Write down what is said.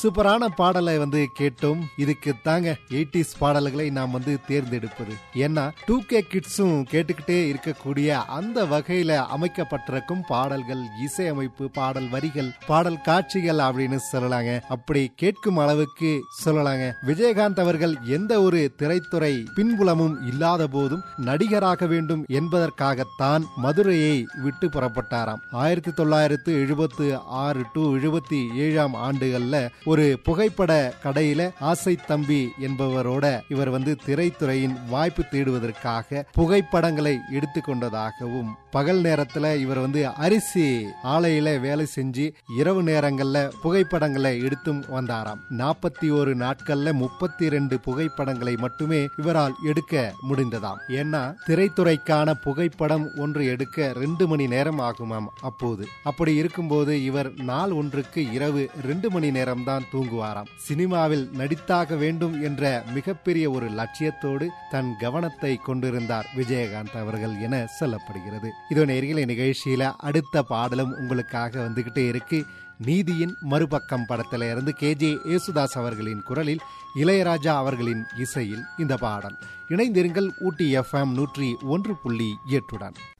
சூப்பரான பாடலை வந்து கேட்டோம் இதுக்கு தாங்க எயிட்டிஸ் பாடல்களை நாம் வந்து தேர்ந்தெடுப்பது ஏன்னா டூ கே கிட்ஸும் கேட்டுக்கிட்டே இருக்கக்கூடிய அந்த வகையில அமைக்கப்பட்டிருக்கும் பாடல்கள் இசையமைப்பு பாடல் வரிகள் பாடல் காட்சிகள் அப்படின்னு சொல்லலாங்க அப்படி கேட்கும் அளவுக்கு சொல்லலாங்க விஜயகாந்த் அவர்கள் எந்த ஒரு திரைத்துறை பின்புலமும் இல்லாத போதும் நடிகராக வேண்டும் என்பதற்காகத்தான் மதுரையை விட்டு புறப்பட்டாராம் ஆயிரத்தி தொள்ளாயிரத்து எழுபத்து ஆறு டு எழுபத்தி ஏழாம் ஆண்டுகள்ல ஒரு புகைப்பட கடையில ஆசை தம்பி என்பவரோட இவர் வந்து திரைத்துறையின் வாய்ப்பு தேடுவதற்காக புகைப்படங்களை எடுத்துக்கொண்டதாகவும் பகல் நேரத்துல இவர் வந்து அரிசி ஆலையில வேலை செஞ்சு இரவு நேரங்கள்ல புகைப்படங்களை எடுத்தும் வந்தாராம் நாற்பத்தி ஒரு நாட்கள்ல முப்பத்தி ரெண்டு புகைப்படங்களை மட்டுமே இவரால் எடுக்க முடிந்ததாம் ஏன்னா திரைத்துறைக்கான புகைப்படம் ஒன்று எடுக்க ரெண்டு மணி நேரம் ஆகுமாம் அப்போது அப்படி இருக்கும்போது இவர் நாள் ஒன்றுக்கு இரவு ரெண்டு மணி நேரம் தான் தூங்குவாராம் சினிமாவில் நடித்தாக வேண்டும் என்ற மிகப்பெரிய ஒரு லட்சியத்தோடு தன் கவனத்தை கொண்டிருந்தார் விஜயகாந்த் அவர்கள் என சொல்லப்படுகிறது இதோ நேர்களை நிகழ்ச்சியில அடுத்த பாடலும் உங்களுக்காக வந்துகிட்டே இருக்கு நீதியின் மறுபக்கம் படத்தில இருந்து கே ஜே ஏசுதாஸ் அவர்களின் குரலில் இளையராஜா அவர்களின் இசையில் இந்த பாடல் இணைந்திருங்கள் ஊட்டி எஃப்எம் நூற்றி ஒன்று புள்ளி எட்டுடன்